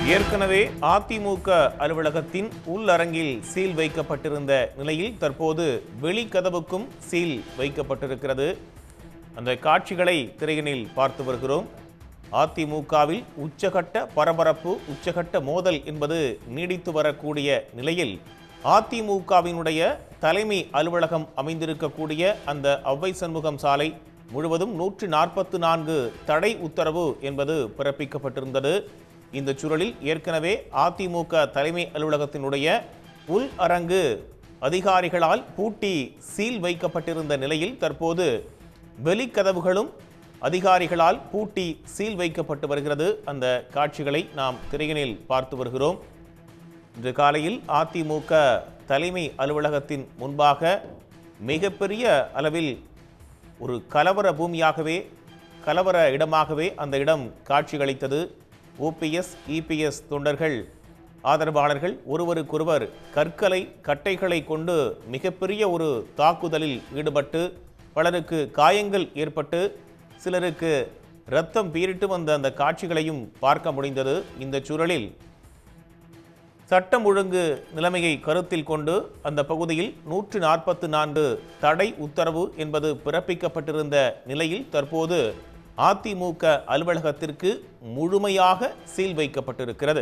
ஏற்கனவே அதிமுக அலுவலகத்தின் உள்ளரங்கில் சீல் வைக்கப்பட்டிருந்த நிலையில் தற்போது வெளிக்கதவுக்கும் சீல் வைக்கப்பட்டிருக்கிறது அந்த காட்சிகளை திரையினில் பார்த்து வருகிறோம் அதிமுகவில் உச்சகட்ட பரபரப்பு உச்சகட்ட மோதல் என்பது நீடித்து வரக்கூடிய நிலையில் அதிமுகவினுடைய தலைமை அலுவலகம் அமைந்திருக்கக்கூடிய அந்த ஔவை சண்முகம் சாலை முழுவதும் நூற்று நாற்பத்து நான்கு தடை உத்தரவு என்பது பிறப்பிக்கப்பட்டிருந்தது இந்த சூழலில் ஏற்கனவே அதிமுக தலைமை அலுவலகத்தினுடைய உள் அரங்கு அதிகாரிகளால் பூட்டி சீல் வைக்கப்பட்டிருந்த நிலையில் தற்போது வெளிக்கதவுகளும் அதிகாரிகளால் பூட்டி சீல் வைக்கப்பட்டு வருகிறது அந்த காட்சிகளை நாம் திரையினில் பார்த்து வருகிறோம் இன்று காலையில் அதிமுக தலைமை அலுவலகத்தின் முன்பாக மிகப்பெரிய அளவில் ஒரு கலவர பூமியாகவே கலவர இடமாகவே அந்த இடம் காட்சியளித்தது ஓபிஎஸ் இபிஎஸ் தொண்டர்கள் ஆதரவாளர்கள் ஒருவருக்கொருவர் கற்களை கட்டைகளை கொண்டு மிகப்பெரிய ஒரு தாக்குதலில் ஈடுபட்டு பலருக்கு காயங்கள் ஏற்பட்டு சிலருக்கு ரத்தம் பீரிட்டு வந்த அந்த காட்சிகளையும் பார்க்க முடிந்தது இந்த சூழலில் சட்டம் ஒழுங்கு நிலைமையை கருத்தில் கொண்டு அந்த பகுதியில் நூற்று நாற்பத்து நான்கு தடை உத்தரவு என்பது பிறப்பிக்கப்பட்டிருந்த நிலையில் தற்போது அதிமுக அலுவலகத்திற்கு முழுமையாக சீல் வைக்கப்பட்டிருக்கிறது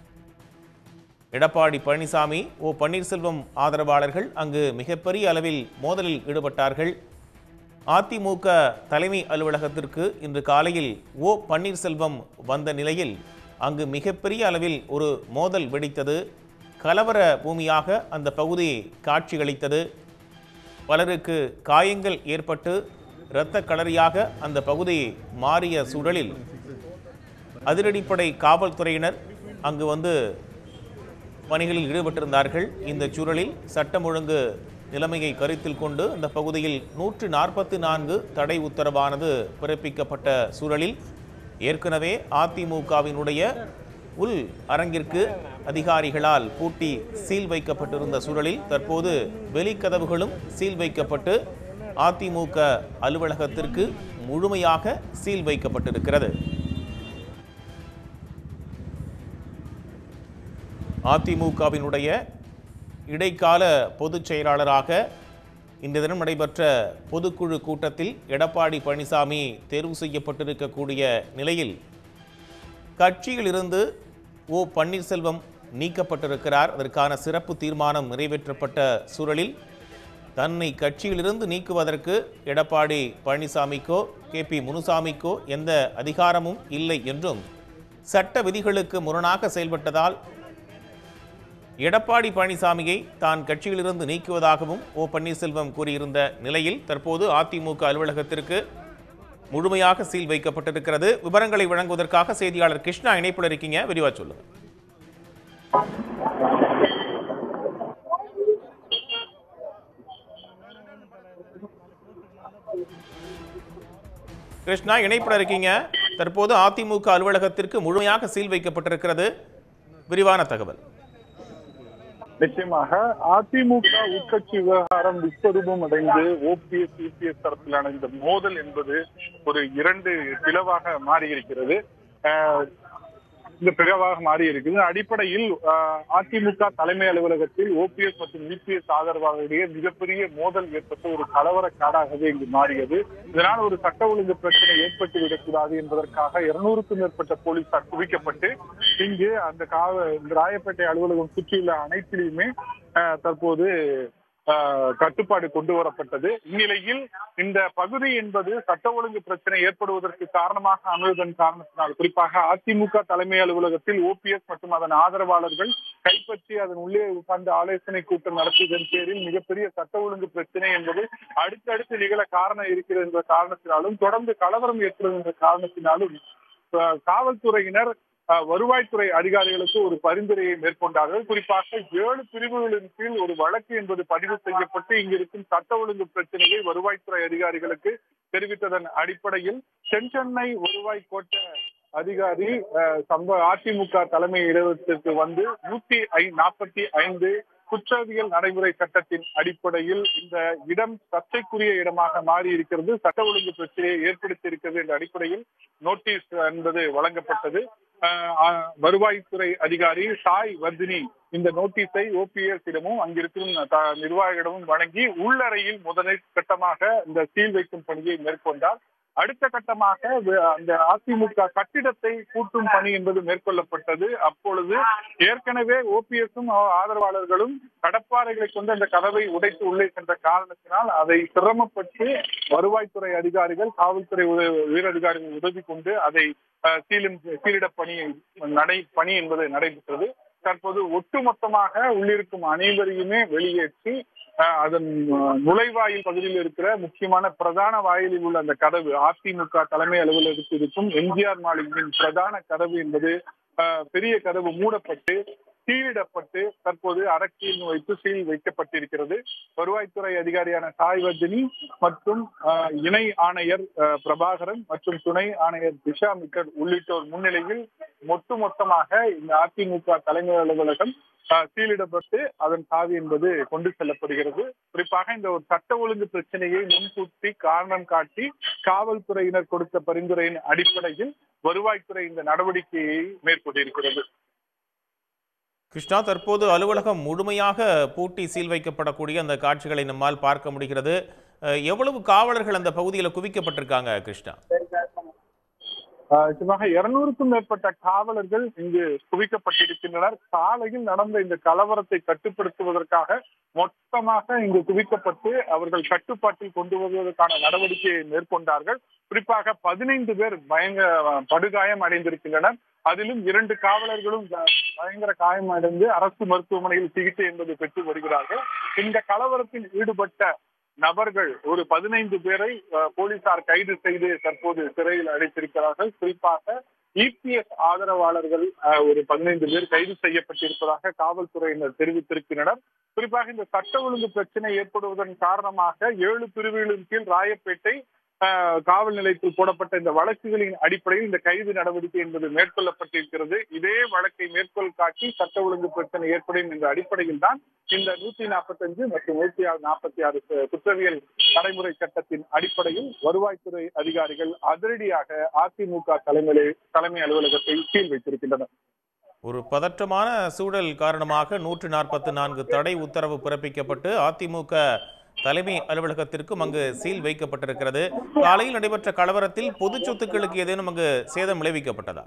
எடப்பாடி பழனிசாமி ஓ பன்னீர்செல்வம் ஆதரவாளர்கள் அங்கு மிகப்பெரிய அளவில் மோதலில் ஈடுபட்டார்கள் அதிமுக தலைமை அலுவலகத்திற்கு இன்று காலையில் ஓ பன்னீர்செல்வம் வந்த நிலையில் அங்கு மிகப்பெரிய அளவில் ஒரு மோதல் வெடித்தது கலவர பூமியாக அந்த பகுதி காட்சியளித்தது பலருக்கு காயங்கள் ஏற்பட்டு இரத்த களரியாக அந்த பகுதி மாறிய சூழலில் அதிரடிப்படை காவல்துறையினர் அங்கு வந்து பணிகளில் ஈடுபட்டிருந்தார்கள் இந்த சூழலில் சட்டம் ஒழுங்கு நிலைமையை கருத்தில் கொண்டு அந்த பகுதியில் நூற்று நாற்பத்தி நான்கு தடை உத்தரவானது பிறப்பிக்கப்பட்ட சூழலில் ஏற்கனவே அதிமுகவினுடைய உள் அரங்கிற்கு அதிகாரிகளால் பூட்டி சீல் வைக்கப்பட்டிருந்த சூழலில் தற்போது வெளிக்கதவுகளும் சீல் வைக்கப்பட்டு அதிமுக அலுவலகத்திற்கு முழுமையாக சீல் வைக்கப்பட்டிருக்கிறது அதிமுகவினுடைய இடைக்கால பொதுச் செயலாளராக இந்த தினம் நடைபெற்ற பொதுக்குழு கூட்டத்தில் எடப்பாடி பழனிசாமி தேர்வு செய்யப்பட்டிருக்கக்கூடிய நிலையில் கட்சியிலிருந்து ஓ பன்னீர்செல்வம் நீக்கப்பட்டிருக்கிறார் அதற்கான சிறப்பு தீர்மானம் நிறைவேற்றப்பட்ட சூழலில் தன்னை கட்சியிலிருந்து நீக்குவதற்கு எடப்பாடி பழனிசாமிக்கோ கே பி முனுசாமிக்கோ எந்த அதிகாரமும் இல்லை என்றும் சட்ட விதிகளுக்கு முரணாக செயல்பட்டதால் எடப்பாடி பழனிசாமியை தான் கட்சியிலிருந்து நீக்குவதாகவும் ஓ பன்னீர்செல்வம் கூறியிருந்த நிலையில் தற்போது அதிமுக அலுவலகத்திற்கு முழுமையாக சீல் வைக்கப்பட்டிருக்கிறது விவரங்களை வழங்குவதற்காக செய்தியாளர் கிருஷ்ணா இணைப்பில் இருக்கீங்க விரிவா சொல்லுங்க கிருஷ்ணா இணைப்பில் இருக்கீங்க தற்போது அதிமுக அலுவலகத்திற்கு முழுமையாக சீல் வைக்கப்பட்டிருக்கிறது விரிவான தகவல் நிச்சயமாக அதிமுக உட்கட்சி விவகாரம் விஸ்வரூபம் அடைந்து ஓபிஎஸ் யூபிஎஸ் தரப்பிலான இந்த மோதல் என்பது ஒரு இரண்டு பிளவாக மாறியிருக்கிறது ஆஹ் இந்த பிளவாக மாறி இருக்குது அடிப்படையில் ஆஹ் அதிமுக தலைமை அலுவலகத்தில் ஓபிஎஸ் மற்றும் யூபிஎஸ் ஆதரவாளர்களிடையே மிகப்பெரிய மோதல் ஏற்பட்டு ஒரு கலவர காடாகவே இங்கு மாறியது இதனால் ஒரு சட்ட ஒழுங்கு பிரச்சனை ஏற்பட்டு விடக்கூடாது என்பதற்காக இருநூறுக்கும் மேற்பட்ட போலீசார் குவிக்கப்பட்டு இங்கு அந்த காவ இந்த ராயப்பேட்டை அலுவலகம் சுற்றியுள்ள அனைத்திலுமே ஆஹ் தற்போது ஆஹ் கட்டுப்பாடு கொண்டு வரப்பட்டது இந்நிலையில் இந்த பகுதி என்பது சட்ட ஒழுங்கு பிரச்சனை ஏற்படுவதற்கு காரணமாக அமைவதன் காரணத்தினால் குறிப்பாக அதிமுக தலைமை அலுவலகத்தில் ஓபிஎஸ் மற்றும் அதன் ஆதரவாளர்கள் கைப்பற்றி அதன் உள்ளே உட்கார்ந்து ஆலோசனை கூட்டம் நடத்தியதன் பேரில் மிகப்பெரிய சட்ட ஒழுங்கு பிரச்சனை என்பது அடுத்தடுத்து நிகழ காரணம் இருக்கிறது என்ற காரணத்தினாலும் தொடர்ந்து கலவரம் ஏற்படும் என்ற காரணத்தினாலும் ஆஹ் காவல்துறையினர் ஆஹ் வருவாய்த்துறை அதிகாரிகளுக்கு ஒரு பரிந்துரையை மேற்கொண்டார்கள் குறிப்பாக ஏழு பிரிவுகளின் கீழ் ஒரு வழக்கு என்பது பதிவு செய்யப்பட்டு இங்கிருக்கும் சட்ட ஒழுங்கு பிரச்சனையை வருவாய்த்துறை அதிகாரிகளுக்கு தெரிவித்ததன் அடிப்படையில் தென்சென்னை வருவாய் கோட்ட அதிகாரி ஆஹ் சம்ப அதிமுக தலைமை இடத்திற்கு வந்து நூத்தி ஐ நாற்பத்தி ஐந்து குற்றவியல் நடைமுறை சட்டத்தின் அடிப்படையில் இந்த இடம் சர்ச்சைக்குரிய இடமாக மாறி இருக்கிறது சட்ட ஒழுங்கு பிரச்சனையை ஏற்படுத்தி இருக்கிறது என்ற அடிப்படையில் நோட்டீஸ் என்பது வழங்கப்பட்டது அஹ், அஹ், வருவாய்த்துறை அதிகாரி சாய் வர்தினி இந்த நோட்டீஸை ஓபிஎஸ் இடமும் அங்கிருக்கும் த- நிர்வாகிகளிடமும் வழங்கி உள்ளறையில் முதல் கட்டமாக இந்த சீல் வைக்கும் பணியை மேற்கொண்டார் அடுத்த கட்டமாக வே- அந்த அதிமுக கட்டிடத்தை கூட்டும் பணி என்பது மேற்கொள்ளப்பட்டது அப்பொழுது ஏற்கனவே ஓபிஎஸும் ஆதரவாளர்களும் கடப்பாறைகளை கொண்டு அந்த கதவை உடைத்து உள்ளே சென்ற காரணத்தினால் அதை சிரமப்பட்டு வருவாய்த்துறை அதிகாரிகள் காவல்துறை உத- உயரதிகாரிகள் உதவி கொண்டு அதை அஹ், சீலும் சீலிட பணி நடை பணி என்பது நடைபெற்றது தற்போது ஒட்டுமொத்தமாக உள்ளிருக்கும் அனைவரையுமே வெளியேற்றி அஹ், அதன் அஹ், நுழைவாயில் பகுதியில் இருக்கிற முக்கியமான பிரதான வாயிலில் உள்ள அந்த கதவு அதிமுக தலைமை அலுவலகத்தில் இருக்கும் எம்ஜிஆர் மாளிகையின் பிரதான கதவு என்பது அஹ், பெரிய கதவு மூடப்பட்டு சீலிடப்பட்டு தற்போது அரக்கியில் வைத்து சீல் வைக்கப்பட்டிருக்கிறது வருவாய்த்துறை அதிகாரியான சாய்வர்தினி மற்றும் அஹ், இணை ஆணையர் அஹ், பிரபாகரன் மற்றும் துணை ஆணையர் திஷா மிக்கர் உள்ளிட்டோர் முன்னிலையில் ஒட்டுமொத்தமாக இந்த அதிமுக தலைமை அலுவலகம் அஹ், சீலிடப்பட்டு அதன் சாவி என்பது கொண்டு செல்லப்படுகிறது குறிப்பாக இந்த ஒரு சட்ட ஒழுங்கு பிரச்சனையை முன்கூட்டி காரணம் காட்டி காவல்துறையினர் கொடுத்த பரிந்துரையின் அடிப்படையில் வருவாய்த்துறை இந்த நடவடிக்கையை மேற்கொண்டிருக்கிறது கிருஷ்ணா தற்போது அலுவலகம் முழுமையாக பூட்டி சீல் வைக்கப்படக்கூடிய அந்த காட்சிகளை நம்மால் பார்க்க முடிகிறது அஹ், எவ்வளவு காவலர்கள் அந்த பகுதியில் குவிக்கப்பட்டிருக்காங்க கிருஷ்ணா ஆஹ் நிச்சயமாக இருநூறுக்கும் மேற்பட்ட காவலர்கள் இங்கு குவிக்கப்பட்டிருக்கின்றனர் சாலையில் நடந்த இந்த கலவரத்தை கட்டுப்படுத்துவதற்காக மொத்தமாக இங்கு குவிக்கப்பட்டு அவர்கள் கட்டுப்பாட்டில் கொண்டு வருவதற்கான நடவடிக்கையை மேற்கொண்டார்கள் குறிப்பாக பதினைந்து பேர் பயங்கர படுகாயம் அடைந்திருக்கின்றனர் அதிலும் இரண்டு காவலர்களும் ப- பயங்கர காயம் அடைந்து அரசு மருத்துவமனையில் சிகிச்சை என்பது பெற்று வருகிறார்கள் இந்த கலவரத்தில் ஈடுபட்ட நபர்கள் ஒரு பதினைந்து பேரை அஹ், போலீசார் கைது செய்து தற்போது சிறையில் அடைத்திருக்கிறார்கள் குறிப்பாக இபிஎஸ் ஆதரவாளர்கள் அஹ், ஒரு பதினைந்து பேர் கைது செய்யப்பட்டிருப்பதாக காவல்துறையினர் தெரிவித்திருக்கின்றனர் குறிப்பாக இந்த சட்ட ஒழுங்கு பிரச்சனை ஏற்படுவதன் காரணமாக ஏழு பிரிவுகளின் கீழ் ராயப்பேட்டை அஹ், காவல் நிலையத்தில் போடப்பட்ட இந்த வழக்குகளின் அடிப்படையில் இந்த கைது நடவடிக்கை என்பது மேற்கொள்ளப்பட்டிருக்கிறது இதே வழக்கை மேற்கோள் காட்டி சட்ட ஒழுங்கு பிரச்சனை ஏற்படும் என்ற அடிப்படையில் தான் இந்த நூத்தி நாற்பத்தஞ்சு மற்றும் நூத்தி நாற்பத்தி ஆறு குற்றவியல் நடைமுறை சட்டத்தின் அடிப்படையில் வருவாய்த்துறை அதிகாரிகள் அதிரடியாக அதிமுக தலைமை தலைமை அலுவலகத்தை சீல் வைத்திருக்கின்றனர் ஒரு பதற்றமான சூழல் காரணமாக நூற்று நாற்பத்தி நான்கு தடை உத்தரவு பிறப்பிக்கப்பட்டு அதிமுக தலைமை அலுவலகத்திற்கும் அங்கு சீல் வைக்கப்பட்டிருக்கிறது காலையில் நடைபெற்ற கலவரத்தில் பொது சொத்துக்களுக்கு ஏதேனும் அங்கு சேதம் விளைவிக்கப்பட்டதா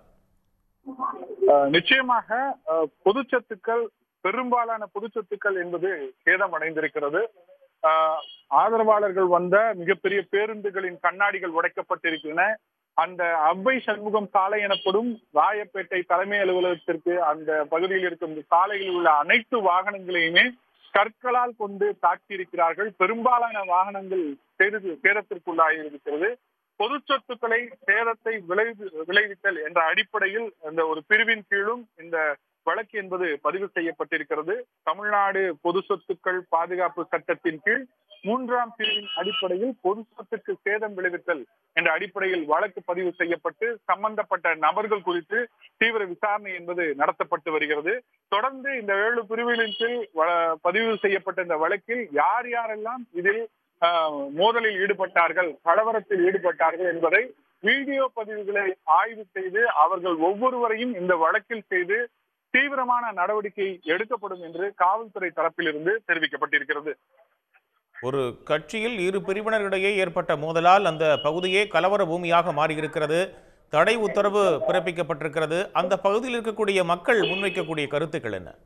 அஹ், நிச்சயமாக அஹ், பொது சொத்துக்கள் பெரும்பாலான பொது சொத்துக்கள் என்பது சேதமடைந்திருக்கிறது அஹ், ஆதரவாளர்கள் வந்த மிகப்பெரிய பேருந்துகளின் கண்ணாடிகள் உடைக்கப்பட்டிருக்கின்றன அந்த அவ்வை சண்முகம் சாலை எனப்படும் ராயப்பேட்டை தலைமை அலுவலகத்திற்கு அந்த பகுதியில் இருக்கும் இந்த சாலையில் உள்ள அனைத்து வாகனங்களையுமே கற்களால் கொண்டு தாக்கியிருக்கிறார்கள் பெரும்பாலான வாகனங்கள் சேது சேதத்திற்குள்ளாகியிருக்கிறது பொது சொத்துக்களை சேதத்தை விளைவி விளைவித்தல் என்ற அடிப்படையில் அந்த ஒரு பிரிவின் கீழும் இந்த வழக்கு என்பது பதிவு செய்யப்பட்டிருக்கிறது தமிழ்நாடு பொது சொத்துக்கள் பாதுகாப்பு சட்டத்தின் கீழ் மூன்றாம் பிரிவின் அடிப்படையில் பொது சொத்துக்கு சேதம் விளைவித்தல் என்ற அடிப்படையில் வழக்கு பதிவு செய்யப்பட்டு சம்பந்தப்பட்ட நபர்கள் குறித்து தீவிர விசாரணை என்பது நடத்தப்பட்டு வருகிறது தொடர்ந்து இந்த ஏழு பிரிவுகளின் கீழ் வ- பதிவு செய்யப்பட்ட இந்த வழக்கில் யார் யாரெல்லாம் இதில் ஆஹ், மோதலில் ஈடுபட்டார்கள் கலவரத்தில் ஈடுபட்டார்கள் என்பதை வீடியோ பதிவுகளை ஆய்வு செய்து அவர்கள் ஒவ்வொருவரையும் இந்த வழக்கில் செய்து தீவிரமான நடவடிக்கை எடுக்கப்படும் என்று காவல்துறை தரப்பிலிருந்து தெரிவிக்கப்பட்டிருக்கிறது ஒரு கட்சியில் இரு பிரிவினரிடையே ஏற்பட்ட மோதலால் அந்த பகுதியே கலவர பூமியாக மாறியிருக்கிறது தடை உத்தரவு பிறப்பிக்கப்பட்டிருக்கிறது அந்த பகுதியில் இருக்கக்கூடிய மக்கள் முன்வைக்கக்கூடிய கருத்துக்கள் என்ன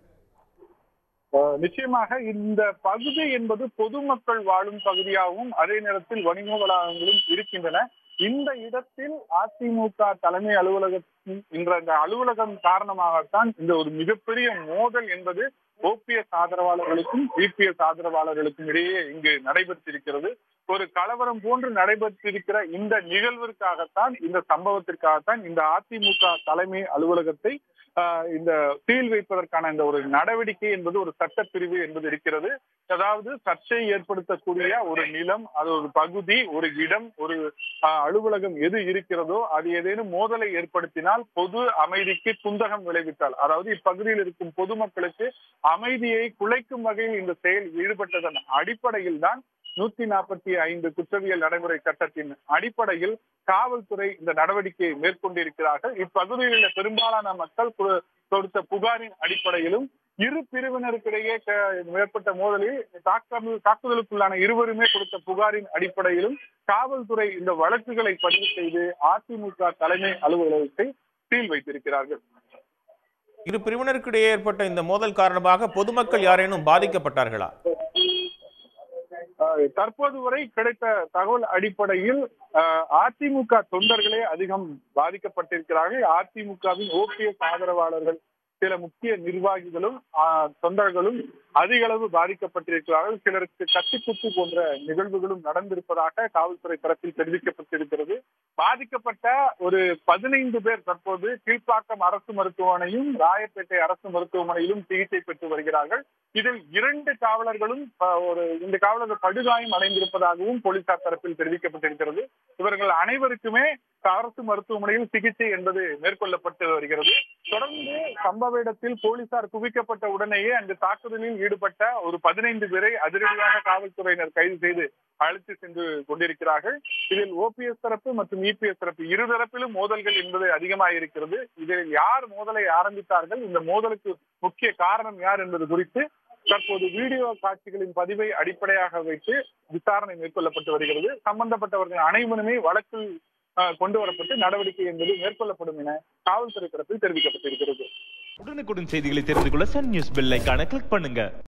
ஆஹ் நிச்சயமாக இந்த பகுதி என்பது பொதுமக்கள் வாழும் பகுதியாகவும் அதே நேரத்தில் வணிக வளாகங்களும் இருக்கின்றன இந்த இடத்தில் அதிமுக தலைமை அலுவலகத்தின் என்ற அந்த அலுவலகம் காரணமாகத்தான் இந்த ஒரு மிகப்பெரிய மோதல் என்பது ஓபிஎஸ் ஆதரவாளர்களுக்கும் இபிஎஸ் ஆதரவாளர்களுக்கும் இடையே இங்கு நடைபெற்றிருக்கிறது ஒரு கலவரம் போன்று நடைபெற்றிருக்கிற இந்த நிகழ்விற்காகத்தான் இந்த சம்பவத்திற்காகத்தான் இந்த அதிமுக தலைமை அலுவலகத்தை ஆஹ் இந்த சீல் வைப்பதற்கான இந்த ஒரு நடவடிக்கை என்பது ஒரு சட்டப்பிரிவு என்பது இருக்கிறது அதாவது சர்ச்சை ஏற்படுத்தக்கூடிய ஒரு நிலம் அது ஒரு பகுதி ஒரு இடம் ஒரு ஆஹ், அலுவலகம் எது இருக்கிறதோ அது ஏதேனும் மோதலை ஏற்படுத்தினால் பொது அமைதிக்கு குந்தகம் விளைவித்தால் அதாவது இப்பகுதியில் இருக்கும் பொதுமக்களுக்கு அமைதியை குலைக்கும் வகையில் இந்த செயல் ஈடுபட்டதன் அடிப்படையில் தான் நூத்தி நாற்பத்தி ஐந்து குற்றவியல் நடைமுறை சட்டத்தின் அடிப்படையில் காவல்துறை இந்த நடவடிக்கையை மேற்கொண்டிருக்கிறார்கள் இப்பகுதியில் உள்ள பெரும்பாலான மக்கள் கு- கொடுத்த புகாரின் அடிப்படையிலும் இரு பிரிவினருக்கிடையே க- ஏற்பட்ட மோதலில் தாக்குதல் தாக்குதலுக்குள்ளான இருவருமே கொடுத்த புகாரின் அடிப்படையிலும் காவல்துறை இந்த வழக்குகளை பதிவு செய்து அதிமுக தலைமை அலுவலகத்தை சீல் வைத்திருக்கிறார்கள் இரு பிரிவினருக்கிடையே ஏற்பட்ட இந்த மோதல் காரணமாக பொதுமக்கள் யாரேனும் பாதிக்கப்பட்டார்களா அஹ் தற்போது வரை கிடைத்த தகவல் அடிப்படையில் அஹ், அதிமுக தொண்டர்களே அதிகம் பாதிக்கப்பட்டிருக்கிறார்கள் அதிமுகவின் ஓபிஎஸ் ஆதரவாளர்கள் சில முக்கிய நிர்வாகிகளும் அஹ், தொண்டர்களும் அதிக அளவு பாதிக்கப்பட்டிருக்கிறார்கள் சிலருக்கு கத்திக்குத்து போன்ற நிகழ்வுகளும் நடந்திருப்பதாக காவல்துறை தரப்பில் தெரிவிக்கப்பட்டிருக்கிறது பாதிக்கப்பட்ட ஒரு பதினைந்து பேர் தற்போது கீழ்ப்பாக்கம் அரசு மருத்துவமனையும் ராயப்பேட்டை அரசு மருத்துவமனையிலும் சிகிச்சை பெற்று வருகிறார்கள் இதில் இரண்டு காவலர்களும் அஹ், ஒரு இந்த காவலர்கள் படுகாயம் அடைந்திருப்பதாகவும் போலீசார் தரப்பில் தெரிவிக்கப்பட்டிருக்கிறது இவர்கள் அனைவருக்குமே அரசு மருத்துவமனையில் சிகிச்சை என்பது மேற்கொள்ளப்பட்டு வருகிறது தொடர்ந்து சம்பவ இடத்தில் போலீசார் குவிக்கப்பட்ட உடனேயே அங்கு தாக்குதலில் ஈடுபட்ட ஒரு பதினைந்து பேரை அதிரடியாக காவல்துறையினர் கைது செய்து அழைத்து சென்று கொண்டிருக்கிறார்கள் இதில் ஓபிஎஸ் தரப்பு மற்றும் இபிஎஸ் தரப்பு இருதரப்பிலும் மோதல்கள் என்பது அதிகமாக இருக்கிறது இதில் யார் மோதலை ஆரம்பித்தார்கள் இந்த மோதலுக்கு முக்கிய காரணம் யார் என்பது குறித்து தற்போது வீடியோ காட்சிகளின் பதிவை அடிப்படையாக வைத்து விசாரணை மேற்கொள்ளப்பட்டு வருகிறது சம்பந்தப்பட்டவர்கள் அனைவருமே வழக்கில் அஹ், கொண்டு வரப்பட்டு நடவடிக்கை என்பது மேற்கொள்ளப்படும் என காவல்துறை தரப்பில் தெரிவிக்கப்பட்டிருக்கிறது உடனுக்குடன் செய்திகளை தெரிந்து கொள்ள சன் நியூஸ் பெல் ஐகானை கிளிக் பண்ணுங்க